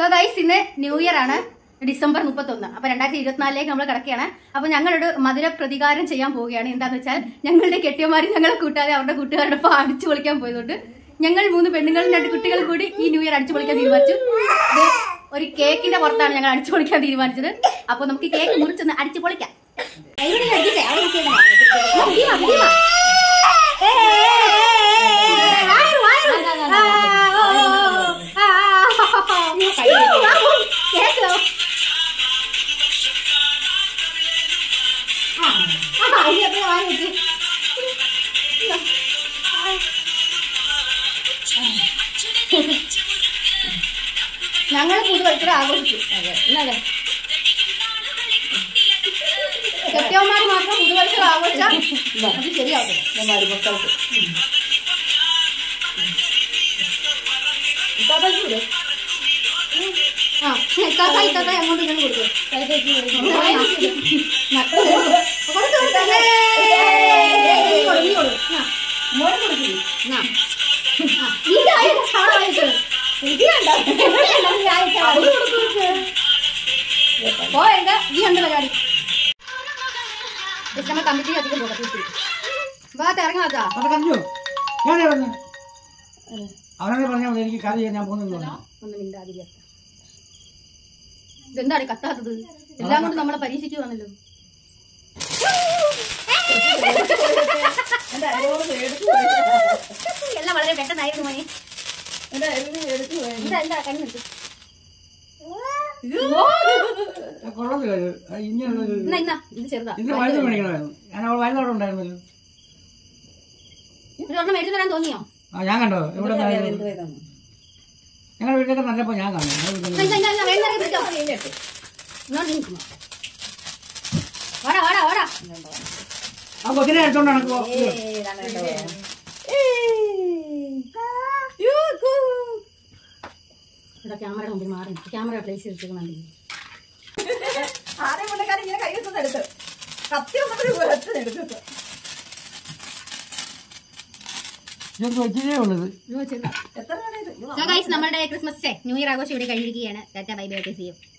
So guys ഇന്ന് new year ആണ് December മുപ്പത്തൊന്ന് അപ്പൊ രണ്ടായിരത്തി ഇരുപത്തിനാലിലേക്ക് നമ്മൾ കിടക്കുകയാണ് അപ്പൊ ഞങ്ങളൊരു മധുര പ്രതികാരം ചെയ്യാൻ പോവുകയാണ് എന്താന്ന് വെച്ചാൽ ഞങ്ങളുടെ കെട്ടിയമാര് ഞങ്ങളെ കൂട്ടാതെ അവരുടെ കൂട്ടുകാരുടെ ഒപ്പം അടിച്ചു പൊളിക്കാൻ പോയതുകൊണ്ട് ഞങ്ങൾ മൂന്ന് പെണ്ണുങ്ങളും രണ്ട് കുട്ടികളും കൂടി ഈ ന്യൂ ഇയർ അടിച്ചു പൊളിക്കാൻ തീരുമാനിച്ചു ഇത് ഒരു കേക്കിന്റെ പുറത്താണ് ഞങ്ങൾ അടിച്ചു പൊളിക്കാൻ തീരുമാനിച്ചത് അപ്പൊ നമുക്ക് കേക്ക് മുറിച്ചൊന്ന് അടിച്ചു പൊളിക്കാം കൈകൊണ്ട് ഇങ്ങ് അടിച്ചേ, അവിടെ നോക്കിയേ. ആ, പിടിവാ, പിടിവാ. ഏ, ഏ, ഏ, ഏ, ഏ, ഏ, വായു, വായു. ആ, ഓ, ഓ, ആ, ആ, അയ്യോ, ആ, കേക്ക്. ആ, ആ, ഇനി എപ്പോഴാ വായ വെച്ച്? ഞങ്ങൾ പുതുവത്സര ആഘോഷിച്ചു അതെ കെട്ടിയവന്മാർ മാത്രം പുതുവത്സരം ആഘോഷിച്ചാൽ അത് ശരിയാവും ആ ഇക്കാക്ക ഇക്കാക്ക അങ്ങോട്ട് ഇങ്ങനെ കൊടുക്കും കൊടുത്തു കൊടുത്തല്ലേ നീ കൊടു, നീ കൊടു. ആ. ആ. ആ. ഈ ആയിട്ട് സാറ് വാങ്ങിച്ചത്. ഇത് കണ്ടോ? എവിടെയല്ല ഈ ആയിട്ട് അത് കൊടുത്തു വെച്ച്. പോ എന്റെ ഈ ഉണ്ട് പരിപാടി ജസ്റ്റ് നമ്മൾ കമ്മിറ്റി അധികം പോകത്തില്ല ഭാഗത്ത് ഇറങ്ങി വാച്ചാ അത് കറിഞ്ഞു ഞാൻ പറഞ്ഞു അവനെ പറഞ്ഞാൽ മതി എനിക്ക് കറി ചെയ്യാൻ ഞാൻ പോകുന്നു പറഞ്ഞു ഒന്ന് മിണ്ടാതിരിക്ക ഇതെന്താണ് കത്താത്തത് എല്ലാം കൊണ്ട് നമ്മളെ പരീക്ഷിക്കുവാണല്ലോ എല്ലാം വളരെ പെട്ടെന്നായിരുന്നു മോനെ എന്താ എന്താ കണ്ണു കൊള്ളത് കാര്യം ഇനിയുള്ളൊരു എന്നാ ഇന്നാ ഇത് ചെറുതാ ഇന്ന് വയസ്സ് മേടിക്കണമായിരുന്നു ഞാൻ അവൾ വയസ്സ് അവിടെ ഉണ്ടായിരുന്നല്ലോ ഒരു ഒരെണ്ണം മേടിച്ചു തരാൻ തോന്നിയോ ആ ഞാൻ കണ്ടോ ഇവിടെ ഞങ്ങളുടെ വീട്ടിലൊക്കെ നല്ലപ്പോ ഞാൻ കാണും ഞങ്ങളുടെ വീട്ടിൽ ഇല്ല, ഇല്ല, ഇല്ല, വേണ്ട, പിടിച്ചോ. ഇങ്ങോട്ട് നിൽക്കുമോ? വാടാ വാടാ വാടാ ആ കൊച്ചിനെ എടുത്തോണ്ട് നടക്കുവോ ഇവിടെ ക്യാമറ മുമ്പിൽ മാറി ക്യാമറ പ്ലേസ് ചെയ്തിരിക്കുന്നുണ്ട് ആരെയും കൊണ്ടക്കാരൻ ഇങ്ങനെ കൈ വെച്ചത് എടുത്ത് കത്തി വന്നപ്പോഴും വെച്ചത് എടുത്തത് ഇതൊക്കെ വെച്ചിട്ടേ ഉള്ളത് എത്ര നേരം ഇത് സോ ഗൈസ് നമ്മുടെ ക്രിസ്മസ് ഡേ ന്യൂ ഇയർ ആഘോഷം ഇവിടെ കഴിഞ്ഞിരിക്കുകയാണ് ടാറ്റ ബൈ ബൈ ഒക്കെ ചെയ്യും